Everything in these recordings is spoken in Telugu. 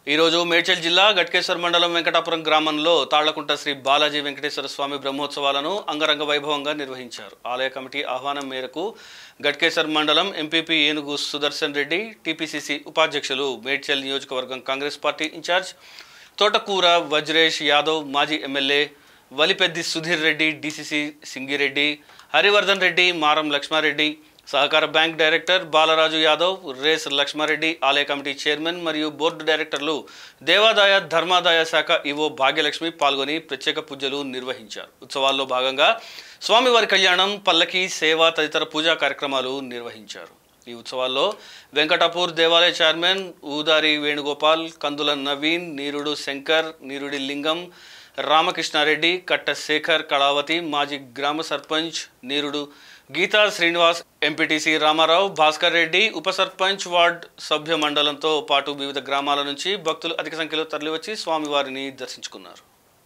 ఈరోజు మేడ్చల్ జిల్లా గట్కేశ్వర్ మండలం వెంకటాపురం గ్రామంలో తాళ్లకుంట శ్రీ బాలాజీ వెంకటేశ్వర స్వామి బ్రహ్మోత్సవాలను అంగరంగ వైభవంగా నిర్వహించారు ఆలయ కమిటీ ఆహ్వానం మేరకు గట్కేశ్వర్ మండలం ఎంపీపీ ఏనుగు సుదర్శన్ రెడ్డి టీపీసీసీ ఉపాధ్యక్షులు మేడ్చల్ నియోజకవర్గం కాంగ్రెస్ పార్టీ ఇన్ఛార్జ్ తోటకూర వజ్రేష్ యాదవ్ మాజీ ఎమ్మెల్యే వలిపెద్ది సుధీర్ రెడ్డి డీసీసీ సింగిరెడ్డి హరివర్ధన్ రెడ్డి మారం లక్ష్మారెడ్డి సహకార బ్యాంక్ డైరెక్టర్ బాలరాజు యాదవ్ రేస్ లక్ష్మారెడ్డి ఆలయ కమిటీ చైర్మన్ మరియు బోర్డు డైరెక్టర్లు దేవాదాయ ధర్మాదాయ శాఖ ఈవో భాగ్యలక్ష్మి పాల్గొని ప్రత్యేక పూజలు నిర్వహించారు ఉత్సవాల్లో భాగంగా స్వామివారి కళ్యాణం పల్లకి సేవ తదితర పూజా కార్యక్రమాలు నిర్వహించారు ఈ ఉత్సవాల్లో వెంకటాపూర్ దేవాలయ చైర్మన్ ఊదారి వేణుగోపాల్ కందుల నవీన్ నీరుడు శంకర్ నీరుడి లింగం రామకృష్ణారెడ్డి కట్ట శేఖర్ కళావతి మాజీ గ్రామ సర్పంచ్ నీరుడు గీతా శ్రీనివాస్ ఎంపీటీసీ రామారావు భాస్కర్ రెడ్డి ఉప సర్పంచ్ వార్డ్ సభ్య మండలంతో పాటు వివిధ గ్రామాల నుంచి భక్తులు అధిక సంఖ్యలో తరలివచ్చి స్వామివారిని దర్శించుకున్నారు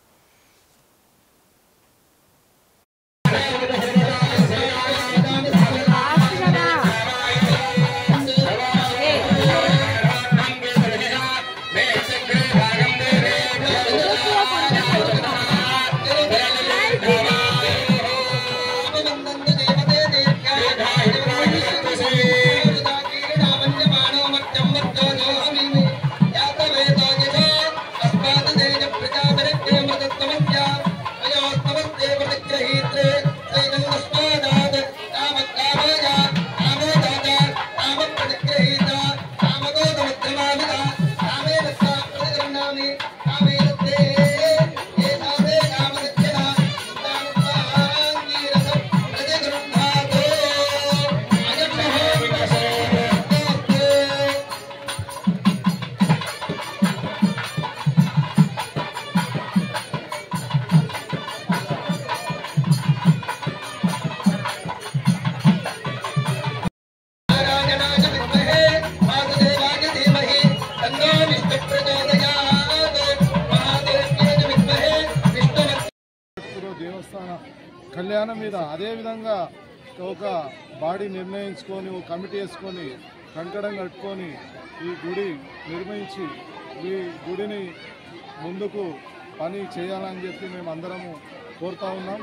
భక్తులు దేవస్థాన కళ్యాణం మీద అదేవిధంగా ఒక బాడీ నిర్ణయించుకొని ఒక కమిటీ వేసుకొని కంకణం కట్టుకొని ఈ గుడి నిర్మించి ఈ గుడిని ముందుకు పని చేయాలని చెప్పి మేము అందరము కోరుతా ఉన్నాం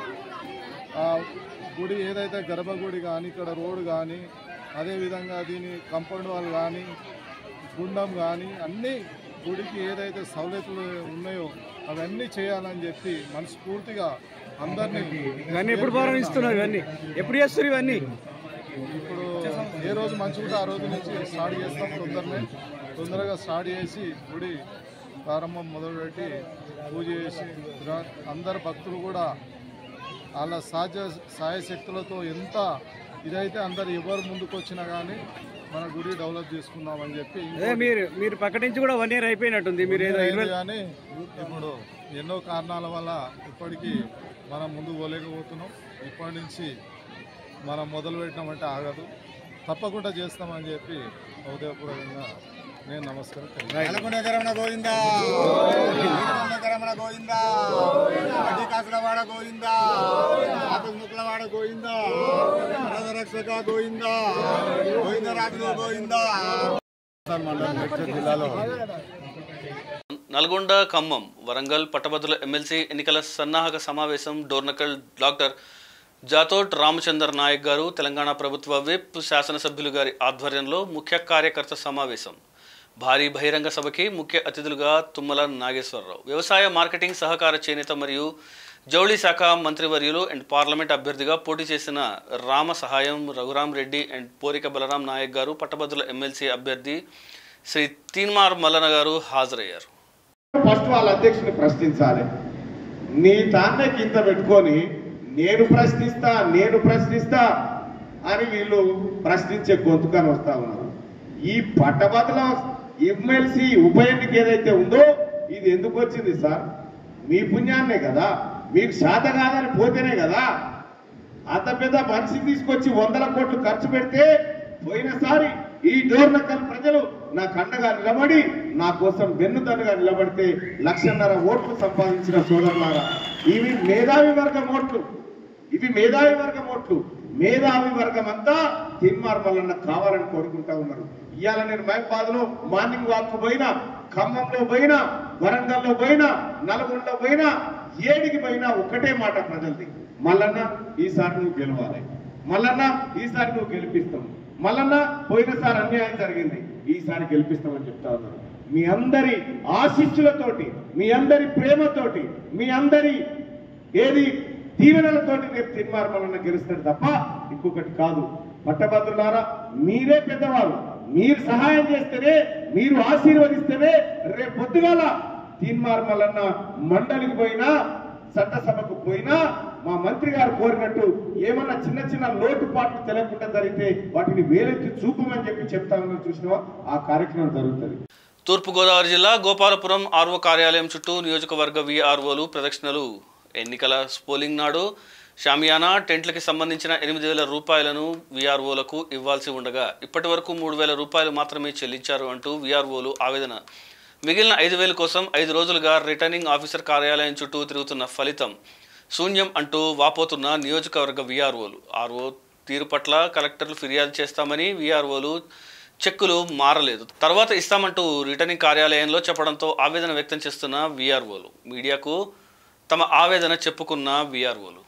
ఆ గుడి ఏదైతే గర్భగుడి కానీ ఇక్కడ రోడ్ కానీ అదేవిధంగా దీని కంపౌండ్ వాల్ కానీ గుండం కానీ అన్నీ గుడికి ఏదైతే సౌలతులు ఉన్నాయో అవన్నీ చేయాలని చెప్పి మనస్ఫూర్తిగా అందరినీ ఇవన్నీ ఎప్పుడు ప్రారంభిస్తున్నారు ఇవన్నీ ఎప్పుడు చేస్తారు ఇవన్నీ ఇప్పుడు ఏ రోజు మంచిగా ఆ రోజు నుంచి స్టార్ట్ చేస్తాం తొందరనే తొందరగా స్టార్ట్ చేసి గుడి ప్రారంభం మొదలుపెట్టి పూజ చేసి రా- అందరు భక్తులు కూడా వాళ్ళ సహజ సాయశక్తులతో ఎంత ఇదైతే అందరు ఎవరు ముందుకు వచ్చినా కానీ మన గుడి డెవలప్ చేసుకుందామని చెప్పి అదే మీరు మీరు ప్రకటించి కూడా వన్ ఇయర్ అయిపోయినట్టుంది మీరు ఏదో అయింది ఇరవై కానీ ఇప్పుడు ఎన్నో కారణాల వల్ల ఇప్పటికీ మనం ముందుకు పోలేకపోతున్నాం ఇప్పటి నుంచి మనం మొదలు పెట్టినామంటే ఆగదు తప్పకుండా చేస్తామని చెప్పి ఉదయపూర్వకంగా నేను నమస్కారం తెలియజేస్తున్నాను. నల్గొండ గోవిందా నల్గొండ గోవిందా అడ్డి కాసులవాడ గోవిందా ముక్కులవాడ గోవిందా రక్షక గోవిందా గోవింద రాజులు గోవిందా మండలం మేడ్చల్ జిల్లాలో నల్గొండ ఖమ్మం వరంగల్ పట్టభద్రుల ఎమ్మెల్సీ ఎన్నికల సన్నాహక సమావేశం డోర్నకల్ డాక్టర్ జాతోట్ రామచందర్ నాయక్ గారు తెలంగాణ ప్రభుత్వ విప్ శాసనసభ్యులు గారి ఆధ్వర్యంలో ముఖ్య కార్యకర్త సమావేశం భారీ బహిరంగ సభకి ముఖ్య అతిథులుగా తుమ్మల నాగేశ్వరరావు వ్యవసాయ మార్కెటింగ్ సహకార చేనేత మరియు జౌళి శాఖ మంత్రివర్యులు అండ్ పార్లమెంట్ అభ్యర్థిగా పోటీ చేసిన రామ సహాయం రఘురాం రెడ్డి అండ్ పోరిక బలరాం నాయక్ గారు పట్టభద్రుల ఎమ్మెల్సీ అభ్యర్థి శ్రీ తీన్మార్ మల్లన గారు హాజరయ్యారు ఫస్ట్ వాళ్ళ అధ్యక్షుని ప్రశ్నించాలి నీ తాన్నే కింద పెట్టుకొని నేను ప్రశ్నిస్తా నేను ప్రశ్నిస్తా అని వీళ్ళు ప్రశ్నించే గొంతుకని వస్తా ఉన్నారు ఈ పట్టభద్రుల ఎమ్మెల్సీ ఉప ఎన్నిక ఏదైతే ఉందో ఇది ఎందుకు వచ్చింది సార్ మీ పుణ్యాన్నే కదా మీకు శాత కాదని పోతేనే కదా అంత పెద్ద మనిషిని తీసుకొచ్చి వందల కోట్లు ఖర్చు పెడితే పోయినసారి ఈ డోర్నకల్ ప్రజలు నా కండగా నిలబడి నా కోసం వెన్నుదన్నుగా నిలబడితే లక్షన్నర ఓట్లు సంపాదించిన సోదరులారా ఇవి మేధావి వర్గం ఓట్లు ఇవి మేధావి వర్గం ఓట్లు మేధావి వర్గం అంతా తిన్మార్ మల్లన్న కావాలని కోరుకుంటా ఉన్నారు ఇవాళ నేను మహబాద్ లో మార్నింగ్ వాక్ పోయినా ఖమ్మంలో పోయినా వరంగల్లో పోయినా నల్గొండలో పోయినా ఏడికి పోయినా ఒక్కటే మాట ప్రజలది మల్లన్న ఈసారి నువ్వు గెలవాలి మల్లన్న ఈసారి నువ్వు గెలిపిస్తావు మల్లన్న పోయినసారి అన్యాయం జరిగింది ఈసారి గెలిపిస్తామని చెప్తా ఉన్నారు మీ అందరి ఆశీస్సులతోటి మీ అందరి ప్రేమతోటి మీ అందరి ఏది దీవెనలతోటి రేపు తిరుమారమలన్న గెలుస్తాడు తప్ప ఇంకొకటి కాదు పట్టభద్రులారా మీరే పెద్దవాళ్ళు మీరు సహాయం చేస్తేనే మీరు ఆశీర్వదిస్తేనే రేపు పొద్దుగాల తీన్మార్మలన్న మండలికి పోయినా చట్టసభకు పోయినా మా మంత్రి గారు కోరినట్టు ఏమన్నా చిన్న చిన్న లోటుపాట్లు తెలియకుండా జరిగితే వాటిని వేలెత్తి చూపమని చెప్పి చెప్తా ఉన్నారు చూసినావా ఆ కార్యక్రమం జరుగుతుంది తూర్పుగోదావరి జిల్లా గోపాలపురం ఆర్ఓ కార్యాలయం చుట్టూ నియోజకవర్గ విఆర్ఓలు ప్రదక్షిణలు ఎన్నికల పోలింగ్ నాడు షామియానా టెంట్లకి సంబంధించిన ఎనిమిది వేల రూపాయలను విఆర్ఓలకు ఇవ్వాల్సి ఉండగా ఇప్పటి వరకు మూడు వేల రూపాయలు మాత్రమే చెల్లించారు అంటూ విఆర్ఓలు ఆవేదన మిగిలిన ఐదు వేల కోసం ఐదు రోజులుగా రిటర్నింగ్ ఆఫీసర్ కార్యాలయం చుట్టూ తిరుగుతున్న ఫలితం శూన్యం అంటూ వాపోతున్న నియోజకవర్గ విఆర్ఓలు ఆర్ఓ తీరు పట్ల కలెక్టర్లు ఫిర్యాదు చేస్తామని విఆర్ఓలు చెక్కులు మారలేదు తర్వాత ఇస్తామంటూ రిటర్నింగ్ కార్యాలయంలో చెప్పడంతో ఆవేదన వ్యక్తం చేస్తున్న విఆర్ఓలు మీడియాకు తమ ఆవేదన చెప్పుకున్న విఆర్ఓలు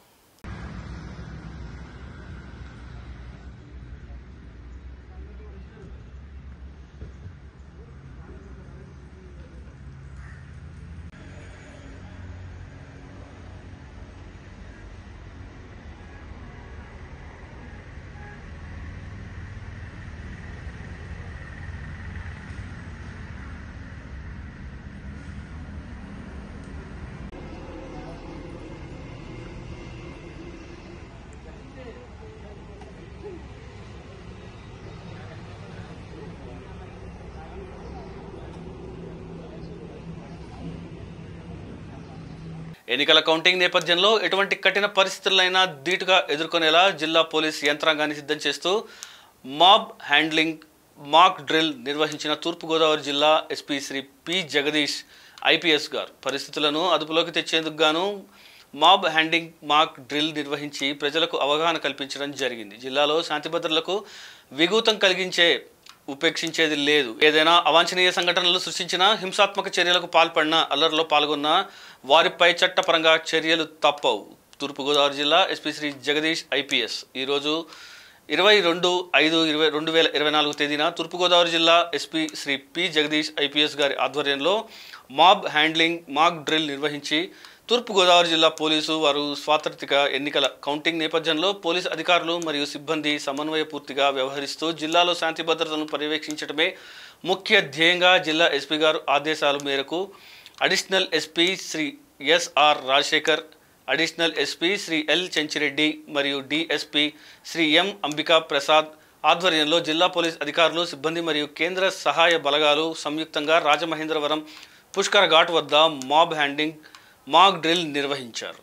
ఎన్నికల కౌంటింగ్ నేపథ్యంలో ఎటువంటి కఠిన పరిస్థితులైనా ధీటుగా ఎదుర్కొనేలా జిల్లా పోలీస్ యంత్రాంగాన్ని సిద్ధం చేస్తూ మాబ్ హ్యాండ్లింగ్ మాక్ డ్రిల్ నిర్వహించిన తూర్పుగోదావరి జిల్లా SP Shri P Jagadish IPS garu పరిస్థితులను అదుపులోకి తెచ్చేందుకు గాను మాబ్ హ్యాండింగ్ మాక్ డ్రిల్ నిర్వహించి ప్రజలకు అవగాహన కల్పించడం జరిగింది జిల్లాలో శాంతి భద్రతలకు విఘూతం కలిగించే ఉపేక్షించేది లేదు ఏదైనా అవాంఛనీయ సంఘటనలు సృష్టించినా హింసాత్మక చర్యలకు పాల్పడిన అల్లర్లో పాల్గొన్న వారిపై చట్టపరంగా చర్యలు తప్పవు తూర్పుగోదావరి జిల్లా ఎస్పీ శ్రీ జగదీష్ ఐపీఎస్ ఈరోజు ఇరవై రెండు ఐదు ఇరవై రెండు వేల ఇరవై నాలుగు తేదీన తూర్పుగోదావరి జిల్లా SP Shri P Jagadish IPS గారి ఆధ్వర్యంలో మాబ్ హ్యాండ్లింగ్ మాక్ డ్రిల్ నిర్వహించి తూర్పుగోదావరి జిల్లా పోలీసు వారు స్వాతంత్రిక ఎన్నికల కౌంటింగ్ నేపథ్యంలో పోలీసు అధికారులు మరియు సిబ్బంది సమన్వయపూర్తిగా వ్యవహరిస్తూ జిల్లాలో శాంతి భద్రతలను పర్యవేక్షించడమే ముఖ్య ధ్యేయంగా జిల్లా ఎస్పీ గారు ఆదేశాల మేరకు additional SP Shri S R Rajasekhar additional SP Shri L Chenchireddy మరియు డిఎస్పీ శ్రీ ఎం అంబికా ప్రసాద్ ఆధ్వర్యంలో జిల్లా పోలీస్ అధికారులు సిబ్బంది మరియు కేంద్ర సహాయ బలగాలు సంయుక్తంగా రాజమహేంద్రవరం పుష్కర ఘాట్ వద్ద మాబ్ హ్యాండింగ్ మాక్ డ్రిల్ నిర్వహించారు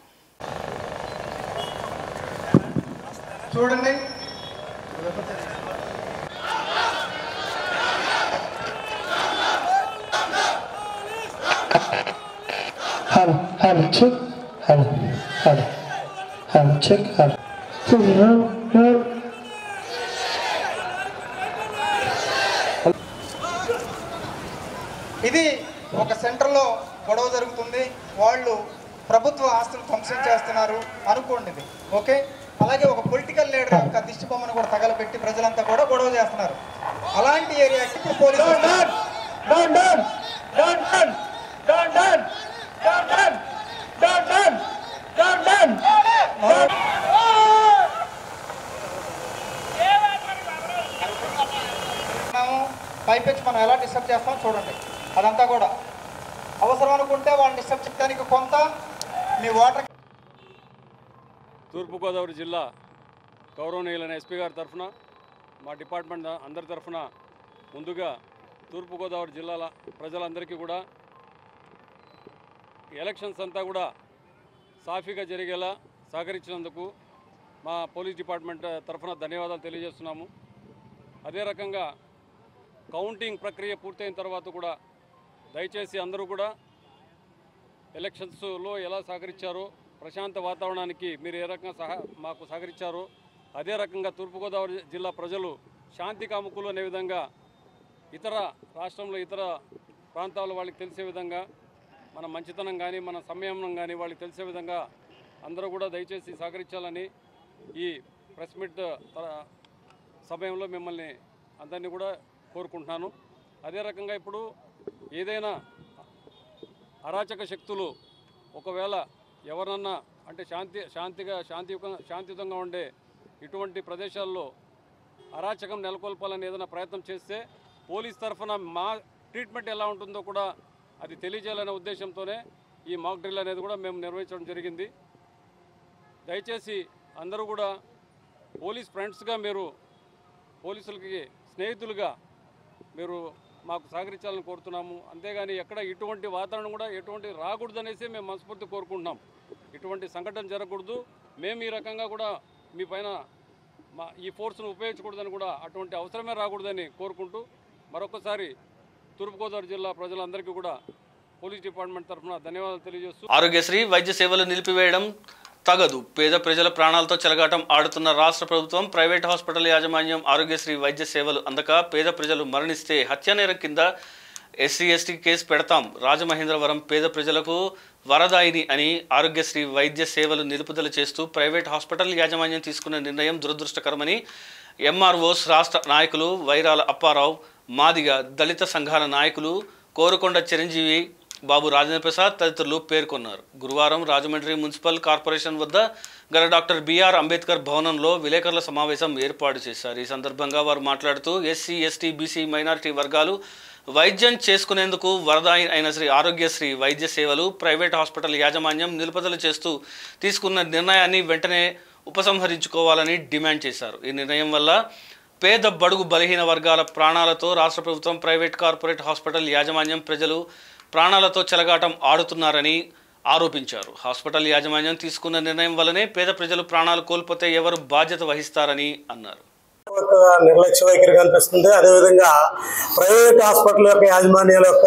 చూడండి Hal, hal, check, hal, hal, hal, check, hal. Hal, hal. ఇది ఒక సెంటర్లో గొడవ జరుగుతుంది వాళ్ళు ప్రభుత్వ ఆస్తులు ధ్వంసం చేస్తున్నారు అనుకోండి ఇది ఓకే అలాగే ఒక పొలిటికల్ లీడర్ యొక్క దిష్టి బొమ్మను కూడా తగలబెట్టి ప్రజలంతా కూడా గొడవ చేస్తున్నారు అలాంటి ఏరియాకి ఇప్పుడు పోలీసు మనము పైపెచ్చి మనం ఎలా డిస్టర్బ్ చేస్తామో చూడండి అదంతా కూడా అవసరం అనుకుంటే వాళ్ళని డిస్టర్బ్ చేయడానికి కొంత మీ వాటర్ తూర్పుగోదావరి జిల్లా గౌరవనీయులైన ఎస్పీ గారి తరఫున మా డిపార్ట్మెంట్ అందరి తరఫున ముందుగా తూర్పుగోదావరి జిల్లాల ప్రజలందరికీ కూడా ఎలక్షన్స్ అంతా కూడా సాఫీగా జరిగేలా సహకరించినందుకు మా పోలీస్ డిపార్ట్మెంట్ తరఫున ధన్యవాదాలు తెలియజేస్తున్నాము అదే రకంగా కౌంటింగ్ ప్రక్రియ పూర్తయిన తర్వాత కూడా దయచేసి అందరూ కూడా ఎలక్షన్స్లో ఎలా సహకరించారో ప్రశాంత వాతావరణానికి మీరు ఏ రకంగా సహ మాకు సహకరించారో అదే రకంగా తూర్పుగోదావరి జిల్లా ప్రజలు శాంతి కాముకులు అనే విధంగా ఇతర రాష్ట్రంలో ఇతర ప్రాంతాల వాళ్ళకి తెలిసే విధంగా మన మంచితనం కానీ మన సంయమనం కానీ వాళ్ళకి తెలిసే విధంగా అందరూ కూడా దయచేసి సహకరించాలని ఈ ప్రెస్ మీట్ త- సమయంలో మిమ్మల్ని అందరినీ కూడా కోరుకుంటున్నాను అదే రకంగా ఇప్పుడు ఏదైనా అరాచక శక్తులు ఒకవేళ ఎవరన్నా అంటే శాంతి శాంతిగా శాంతియుత శాంతియుతంగా ఉండే ఇటువంటి ప్రదేశాల్లో అరాచకం నెలకొల్పాలని ఏదైనా ప్రయత్నం చేస్తే పోలీస్ తరఫున మా ట్రీట్మెంట్ ఎలా ఉంటుందో కూడా అది తెలియజేయాలనే ఉద్దేశంతోనే ఈ మాక్ డ్రిల్ అనేది కూడా మేము నిర్వహించడం జరిగింది దయచేసి అందరూ కూడా పోలీస్ ఫ్రెండ్స్గా మీరు పోలీసులకి స్నేహితులుగా మీరు మాకు సహకరించాలని కోరుతున్నాము అంతేగాని ఎక్కడ ఇటువంటి వాతావరణం కూడా ఎటువంటి రాకూడదనేసి మేము మనస్ఫూర్తి కోరుకుంటున్నాం ఇటువంటి సంఘటన జరగకూడదు మేము ఈ రకంగా కూడా మీ పైన మా ఈ ఫోర్స్ను ఉపయోగించకూడదని కూడా అటువంటి అవసరమే రాకూడదని కోరుకుంటూ మరొకసారి తూర్పుగోదావరి జిల్లా ప్రజలందరికీ కూడా పోలీస్ డిపార్ట్మెంట్ తరఫున ధన్యవాదాలు తెలియజేస్తూ ఆరోగ్యశ్రీ వైద్య సేవలు నిలిపివేయడం తగదు పేద ప్రజల ప్రాణాలతో చెలగాటం ఆడుతున్న రాష్ట్ర ప్రభుత్వం ప్రైవేట్ హాస్పిటల్ యాజమాన్యం ఆరోగ్యశ్రీ వైద్య సేవలు అందక పేద ప్రజలు మరణిస్తే హత్యానేరం కింద ఎస్సీ ఎస్టీ కేసు పెడతాం రాజమహేంద్రవరం పేద ప్రజలకు వరదాయిని అని ఆరోగ్యశ్రీ వైద్య సేవలు నిలుపుదల చేస్తూ ప్రైవేట్ హాస్పిటల్ యాజమాన్యం తీసుకున్న నిర్ణయం దురదృష్టకరమని ఎంఆర్ఓస్ రాష్ట్ర నాయకులు వైరాల అప్పారావు మాదిగ దళిత సంఘాల నాయకులు కోరుకొండ చిరంజీవి బాబు రాజేంద్ర ప్రసాద్ తదితరులు పేర్కొన్నారు గురువారం రాజమండ్రి మున్సిపల్ కార్పొరేషన్ వద్ద గల డాక్టర్ బిఆర్ అంబేద్కర్ భవనంలో విలేకరుల సమావేశం ఏర్పాటు చేశారు ఈ సందర్భంగా వారు మాట్లాడుతూ ఎస్సీ ఎస్టీ బీసీ మైనారిటీ వర్గాలు వైద్యం చేసుకునేందుకు వరదాయి అయిన శ్రీ ఆరోగ్యశ్రీ వైద్య సేవలు ప్రైవేట్ హాస్పిటల్ యాజమాన్యం నిలుపుదల చేస్తూ తీసుకున్న నిర్ణయాన్ని వెంటనే ఉపసంహరించుకోవాలని డిమాండ్ చేశారు ఈ నిర్ణయం వల్ల పేద బడుగు బలహీన వర్గాల ప్రాణాలతో రాష్ట్ర ప్రభుత్వం ప్రైవేట్ కార్పొరేట్ హాస్పిటల్ యాజమాన్యం ప్రజలు ప్రాణాలతో చెలగాటం ఆడుతున్నారని ఆరోపించారు హాస్పిటల్ యాజమాన్యం తీసుకున్న నిర్ణయం వల్లనే పేద ప్రజలు ప్రాణాలు కోల్పోతే ఎవరు బాధ్యత వహిస్తారని అన్నారు ఒక నిర్లక్ష్య వైఖరి కనిపిస్తుంది అదేవిధంగా ప్రైవేట్ హాస్పిటల్ యొక్క యాజమాన్యాల యొక్క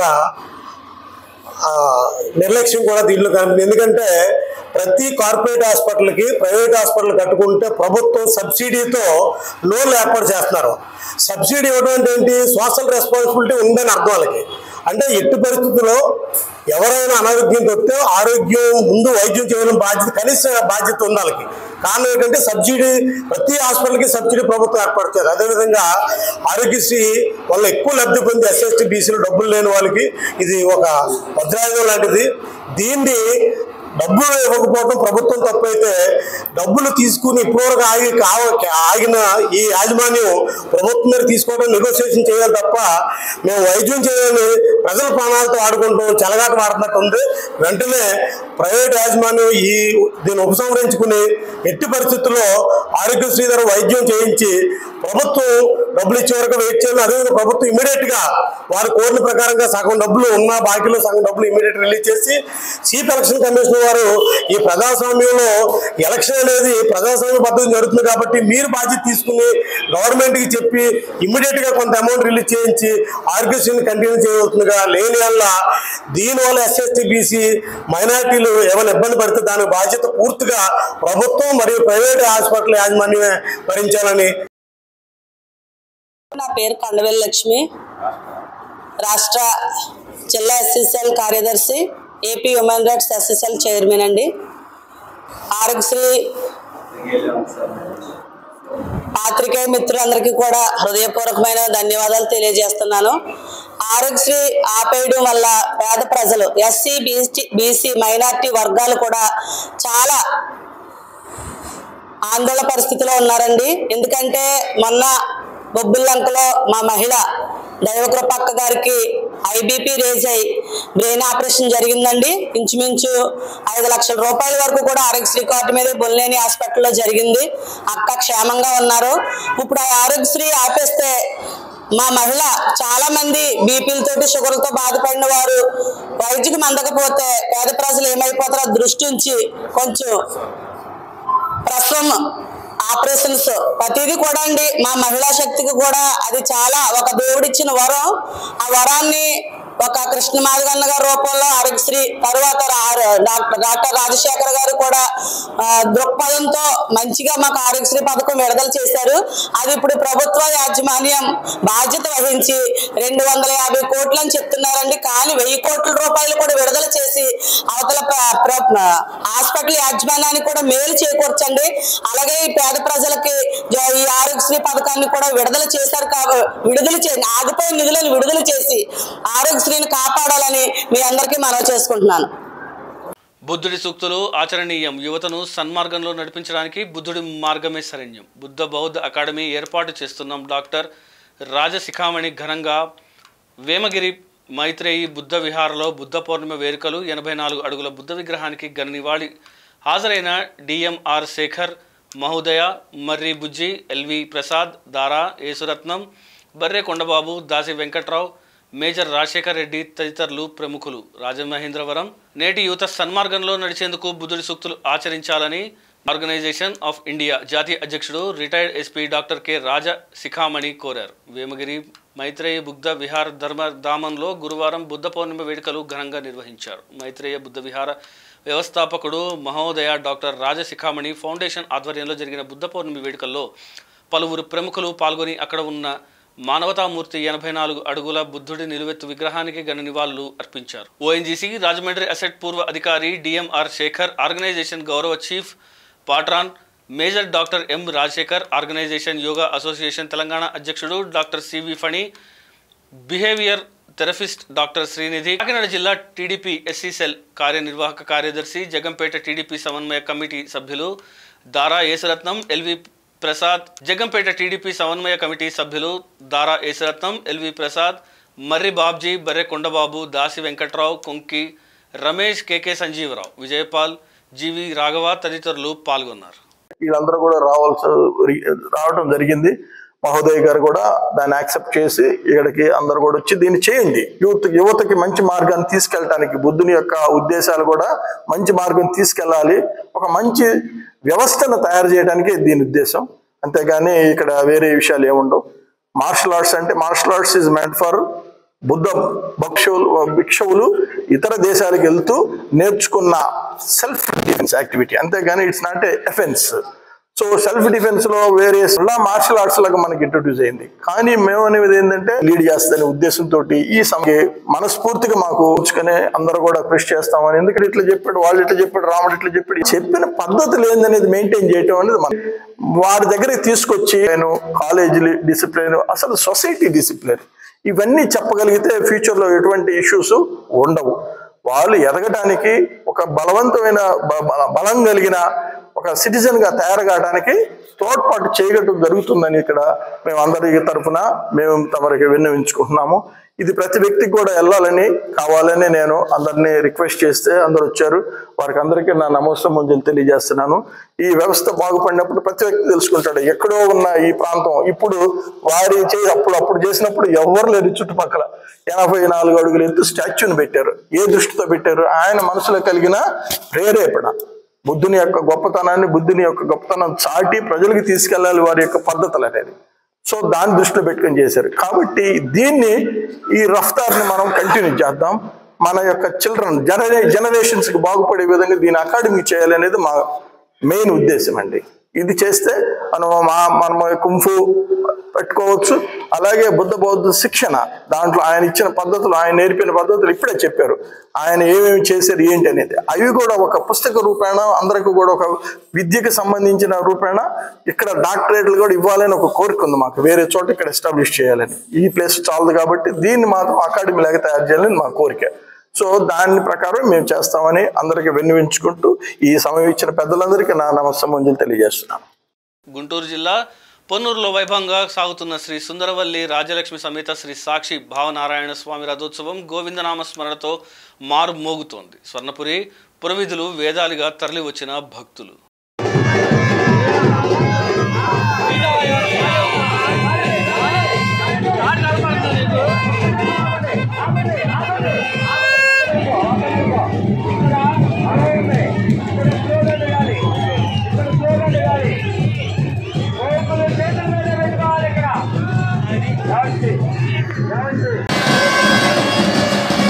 ఆ, నిర్లక్ష్యం కూడా దీంట్లో కనిపిస్తుంది ఎందుకంటే ప్రతి కార్పొరేట్ హాస్పిటల్కి ప్రైవేట్ హాస్పిటల్ కట్టుకుంటే ప్రభుత్వం సబ్సిడీతో లోన్లు ఏర్పాటు చేస్తున్నారు సబ్సిడీ ఇవ్వడం అంటే ఏంటి సోషల్ రెస్పాన్సిబిలిటీ ఉందని అర్థం వాళ్ళకి అంటే ఎట్టి పరిస్థితుల్లో ఎవరైనా అనారోగ్యం వస్తే ఆరోగ్యం ముందు వైద్యం చేయడం బాధ్యత కనీస బాధ్యత ఉంది వాళ్ళకి కారణం ఏంటంటే సబ్సిడీ ప్రతి హాస్పిటల్కి సబ్సిడీ ప్రభుత్వం ఏర్పడుతుంది అదేవిధంగా ఆరోగ్యశ్రీ వల్ల ఎక్కువ లబ్ధి పొంది ఎస్ఎస్టీ బీసీలు డబ్బులు లేని వాళ్ళకి ఇది ఒక వజ్రాయుధం లాంటిది దీన్ని డబ్బులు ఇవ్వకపోవడం ప్రభుత్వం తప్పైతే డబ్బులు తీసుకుని ఇప్పటివరకు ఆగి కావ- ఆగిన ఈ యాజమాన్యం ప్రభుత్వం మీద తీసుకోవడం నెగోసియేషన్ చేయాలి తప్ప మేము వైద్యం చేయాలని ప్రజల ప్రాణాలతో ఆడుకుంటాం చెలగాట ఆడుతున్నట్టు ఉంది వెంటనే ప్రైవేట్ యాజమాన్యం ఈ దీన్ని ఉపసంహరించుకుని ఎట్టి పరిస్థితుల్లో ఆరోగ్యశ్రీ ద్వారా వైద్యం చేయించి ప్రభుత్వం డబ్బులు ఇచ్చే వరకు వెయిట్ చేయాలి అదేవిధంగా ప్రభుత్వం ఇమీడియట్ గా వారు కోరిన ప్రకారంగా సగం డబ్బులు ఉన్న బాకీలో సగం డబ్బులు ఇమీడియట్ రిలీజ్ చేసి చీఫ్ ఎలక్షన్ కమిషన్ వారు ఈ ప్రజాస్వామ్యంలో ఎలక్షన్ అనేది ప్రజాస్వామ్య పద్ధతి జరుగుతుంది కాబట్టి మీరు బాధ్యత తీసుకుని గవర్నమెంట్ కి చెప్పి ఇమీడియట్ గా కొంత అమౌంట్ రిలీజ్ చేయించి ఆర్గ్యూషన్ కంటిన్యూ చేయవలసిందిగా లేని వల్ల దీనివల్ల ఎస్ఎస్టీ బీసీ మైనార్టీలు ఏమైనా ఇబ్బంది పడితే దాని బాధ్యత పూర్తిగా ప్రభుత్వం మరియు ప్రైవేట్ హాస్పిటల్ యాజమాన్యమే భరించాలని నా పేరు కండవేలు లక్ష్మి రాష్ట్ర జిల్లా ఎస్ఎస్ఎల్ కార్యదర్శి AP human rights S S L chairman అండి ఆరోగ్యశ్రీ పాత్రికేయ మిత్రులందరికీ కూడా హృదయపూర్వకమైన ధన్యవాదాలు తెలియజేస్తున్నాను ఆరోగ్యశ్రీ ఆపేయడం వల్ల పేద ప్రజలు ఎస్సీ బీసీ బీసీ మైనార్టీ వర్గాలు కూడా చాలా ఆందోళన పరిస్థితిలో ఉన్నారండి ఎందుకంటే మొన్న బొబ్బిల్లంకలో మా మహిళ దైవకృపక్క గారికి ఐబీపీ రేజ్ అయి బ్రెయిన్ ఆపరేషన్ జరిగిందండి ఇంచుమించు ఐదు లక్షల రూపాయల వరకు కూడా ఆరోగ్యశ్రీ కార్డు మీద బొల్లేని హాస్పిటల్లో జరిగింది అక్క క్షేమంగా ఉన్నారు ఇప్పుడు ఆ ఆరోగ్యశ్రీ ఆపేస్తే మా మహిళ చాలా మంది బీపీలతోటి షుగర్లతో బాధపడిన వారు వైద్యుకి అందకపోతే పేద ప్రజలు ఏమైపోతారో దృష్టి ఉంచి కొంచెం ప్రస్తుతం ఆపరేషన్స్ ప్రతిదీ కూడా అండి మా మహిళా శక్తికి కూడా అది చాలా ఒక దేవుడిచ్చిన వరం ఆ వరాన్ని ఒక కృష్ణమాదిగన్న గారి రూపంలో ఆరోగ్యశ్రీ తరువాత రా- డాక్టర్ డాక్టర్ రాజశేఖర్ గారు కూడా ఆ, దృక్పథంతో మంచిగా మాకు ఆరోగ్యశ్రీ పథకం విడుదల చేశారు అది ఇప్పుడు ప్రభుత్వ యాజమాన్యం బాధ్యత వహించి రెండు వందల యాభై కోట్లు అని చెప్తున్నారండి కానీ వెయ్యి కోట్ల రూపాయలు కూడా విడుదల చేసి అవతల ప్ర- ప్ర- హాస్పిటల్ యాజమాన్యానికి కూడా మేలు చేకూర్చండి అలాగే ఈ పేద ప్రజలకి జ- ఈ ఆరోగ్యశ్రీ పథకాన్ని కూడా విడుదల చేశారు కాబట్టి విడుదల చే ఆగిపోయిన నిధులను విడుదల చేసి ఆరోగ్యశ్రీని కాపాడాలని మీ అందరికీ మనవి చేసుకుంటున్నాను బుద్ధుడి సూక్తులు ఆచరణీయం యువతను సన్మార్గంలో నడిపించడానికి బుద్ధుడి మార్గమే శరణ్యం బుద్ధ బౌద్ధ అకాడమీ ఏర్పాటు చేస్తున్నాం డాక్టర్ రాజశిఖామణి ఘనంగా వేమగిరి మైత్రేయి బుద్ధ విహారలో బుద్ధ పౌర్ణిమ వేడుకలు ఎనభై నాలుగు అడుగుల బుద్ధ విగ్రహానికి ఘన నివాళి హాజరైన డిఎంఆర్ శేఖర్ మహోదయ మర్రి బుజ్జి ఎల్వి ప్రసాద్ దారా యేసురత్నం బర్రె కొండబాబు దాసి వెంకట్రావు మేజర్ రాజశేఖర్ రెడ్డి తదితరులు ప్రముఖులు రాజమహేంద్రవరం నేటి యువత సన్మార్గంలో నడిచేందుకు బుద్ధుడి సూక్తులు ఆచరించాలని ఆర్గనైజేషన్ ఆఫ్ ఇండియా జాతీయ అధ్యక్షుడు retired SP doctor K Raja Sikhamani కోరారు వేమగిరి మైత్రేయ బుద్ధ విహార ధర్మధామంలో గురువారం బుద్ధ పౌర్ణిమ వేడుకలు ఘనంగా నిర్వహించారు మైత్రేయ బుద్ధ విహార వ్యవస్థాపకుడు మహోదయ డాక్టర్ రాజశిఖామణి ఫౌండేషన్ ఆధ్వర్యంలో జరిగిన బుద్ధ పౌర్ణమి వేడుకల్లో పలువురు ప్రముఖులు పాల్గొని అక్కడ ఉన్న మానవతామూర్తి ఎనభై నాలుగు అడుగుల బుద్ధుడి నిలువెత్తు విగ్రహానికి ఘన నివాళులు అర్పించారు ఓఎన్జీసీ రాజమండ్రి అసెట్ పూర్వ అధికారి డిఎంఆర్ శేఖర్ ఆర్గనైజేషన్ గౌరవ chief patron major doctor M Rajasekhar organisation yoga association Telangana అధ్యక్షుడు doctor C V Phani behaviour therapist doctor Srinidhi Kakinada జిల్లా టీడీపీ ఎస్సీ సెల్ కార్యనిర్వాహక కార్యదర్శి జగంపేట టీడీపీ సమన్వయ కమిటీ సభ్యులు దారా యేసురత్నం ఎల్వి ప్రసాద్ జగంపేట టీడీపీ సమన్వయ కమిటీ సభ్యులు దారా యేసురత్నం ఎల్వి ప్రసాద్ మర్రి బాబ్జీ బర్రె కొండబాబు దాసి వెంకట్రావు కొంకి రమేష్ కేకే సంజీవరావు విజయపాల్ జీవి రాఘవ తదితరులు పాల్గొన్నారు వీళ్ళందరూ కూడా రావాల్సి రావడం జరిగింది మహోదయ్ గారు కూడా దాన్ని యాక్సెప్ట్ చేసి ఇక్కడికి అందరు కూడా వచ్చి దీన్ని చేయండి యూత్ యువతకి మంచి మార్గాన్ని తీసుకెళ్ళటానికి బుద్ధుని యొక్క ఉద్దేశాలు కూడా మంచి మార్గం తీసుకెళ్ళాలి ఒక మంచి వ్యవస్థను తయారు చేయడానికి దీని ఉద్దేశం అంతేగాని ఇక్కడ వేరే విషయాలు ఏముండవు మార్షల్ ఆర్ట్స్ అంటే martial arts is meant for Buddha భక్షువులు భిక్షువులు ఇతర దేశాలకు వెళ్తూ నేర్చుకున్న సెల్ఫ్ డిఫెన్స్ యాక్టివిటీ అంతేగాని it's not a offence so self defence లో వేరియస్ మార్షల్ ఆర్ట్స్ లాగా మనకి ఇంట్రొడ్యూస్ అయింది కానీ మేము అనేది ఏంటంటే లీడ్ చేస్తానే ఉద్దేశంతో ఈ సమయం మనస్ఫూర్తిగా మాకు ఉంచుకొని అందరూ కూడా కృషి చేస్తామని ఎందుకంటే ఇట్లా చెప్పాడు వాళ్ళు ఇట్లా చెప్పాడు రాముడు ఇట్లా చెప్పాడు చెప్పిన పద్ధతులు ఏందనేది మెయింటైన్ చేయటం అనేది మన వారి దగ్గరికి తీసుకొచ్చి నేను కాలేజీ డిసిప్లిన్ అసలు సొసైటీ డిసిప్లిన్ ఇవన్నీ చెప్పగలిగితే ఫ్యూచర్ లో ఎటువంటి ఇష్యూస్ ఉండవు వాళ్ళు ఎదగటానికి ఒక బలవంతమైన బ- బల- బలం కలిగిన ఒక సిటిజన్ గా తయారు కావడానికి తోడ్పాటు చేయగటం జరుగుతుందని ఇక్కడ మేము అందరి తరఫున మేము తమరికి విన్నవించుకుంటున్నాము ఇది ప్రతి వ్యక్తికి కూడా వెళ్ళాలని కావాలని నేను అందరినీ రిక్వెస్ట్ చేస్తే అందరు వచ్చారు వారికి అందరికీ నా నమోస్తమం తెలియజేస్తున్నాను ఈ వ్యవస్థ బాగుపడినప్పుడు ప్రతి వ్యక్తి తెలుసుకుంటాడు ఎక్కడో ఉన్న ఈ ప్రాంతం ఇప్పుడు వారి చే అప్పుడు అప్పుడు చేసినప్పుడు ఎవరు లేరు చుట్టుపక్కల ఎనభై నాలుగు అడుగులు ఎత్తు స్టాచ్యూని పెట్టారు ఏ దృష్టితో పెట్టారు ఆయన మనసులో కలిగిన ప్రేరేపణ బుద్ధుని యొక్క గొప్పతనాన్ని బుద్ధుని యొక్క గొప్పతనం చాటి ప్రజలకు తీసుకెళ్ళాలి వారి యొక్క పద్ధతులు అనేది సో దాన్ని దృష్టిలో పెట్టుకొని చేశారు కాబట్టి దీన్ని ఈ రఫ్తార్ని మనం కంటిన్యూ చేద్దాం మన యొక్క చిల్డ్రన్ జనరే జనరేషన్స్ కి బాగుపడే విధంగా దీని అకాడమీ చేయాలనేది మా మెయిన్ ఉద్దేశం అండి ఇది చేస్తే మనం మా మనం కుంఫు పెట్టుకోవచ్చు అలాగే బుద్ధ బౌద్ధ శిక్షణ దాంట్లో ఆయన ఇచ్చిన పద్ధతులు ఆయన నేర్పిన పద్ధతులు ఇప్పుడే చెప్పారు ఆయన ఏమేమి చేశారు ఏంటి అనేది అవి కూడా ఒక పుస్తక రూపేణ అందరికీ కూడా ఒక విద్యకు సంబంధించిన రూపేణ ఇక్కడ డాక్టరేట్లు కూడా ఇవ్వాలని ఒక కోరిక ఉంది మాకు వేరే చోట ఇక్కడ ఎస్టాబ్లిష్ చేయాలని ఈ ప్లేస్ చాలదు కాబట్టి దీన్ని మాత్రం అకాడమీ లాగా తయారు చేయాలని మా కోరిక సో దాని ప్రకారం మేము చేస్తామని అందరికీ విన్నవించుకుంటూ ఈ సమయం ఇచ్చిన పెద్దలందరికీ నా నమస్సమంజలు తెలియజేస్తున్నాను గుంటూరు జిల్లా పొన్నూరులో వైభవంగా సాగుతున్న శ్రీ సుందరవల్లి రాజలక్ష్మి సమేత శ్రీ సాక్షి భావనారాయణ స్వామి రథోత్సవం గోవిందనామ స్మరణతో మారు మోగుతోంది స్వర్ణపురి పురవిధులు వేదాలుగా తరలి వచ్చిన భక్తులు ఇక్కడ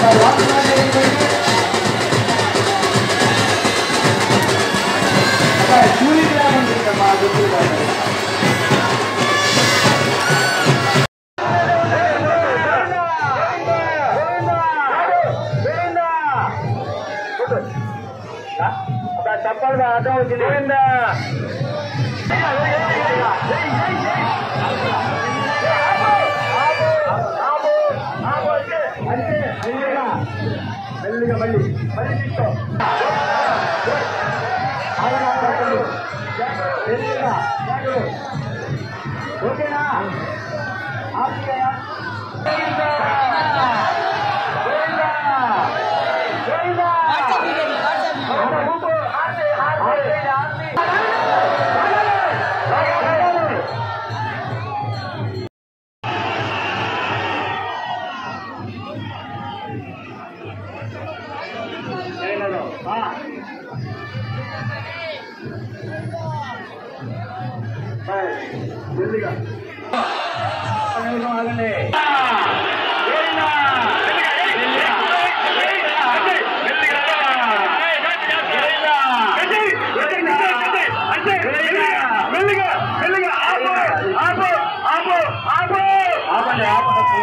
చెప్పండి అర్థం వచ్చింది మెల్లిగా మళ్ళీ మళ్ళీ తీసుకో మెల్లిగా ఓకేనా ఆపుతాయా మెల్లిగా ఆగండి మెల్లిగా మెల్లిగా ఆపు ఆపు ఆపు ఆపు ఆపండి ఆపండి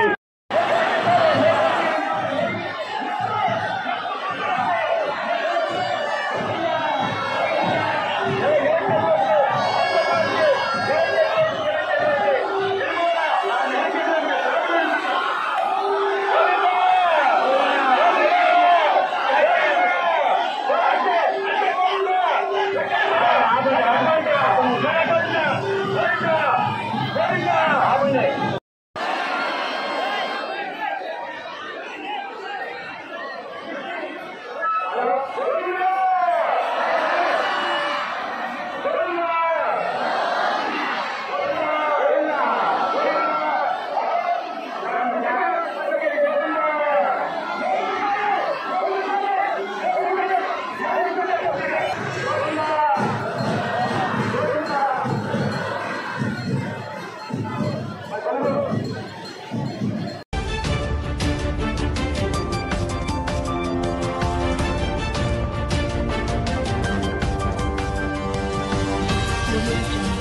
Audio Jungle.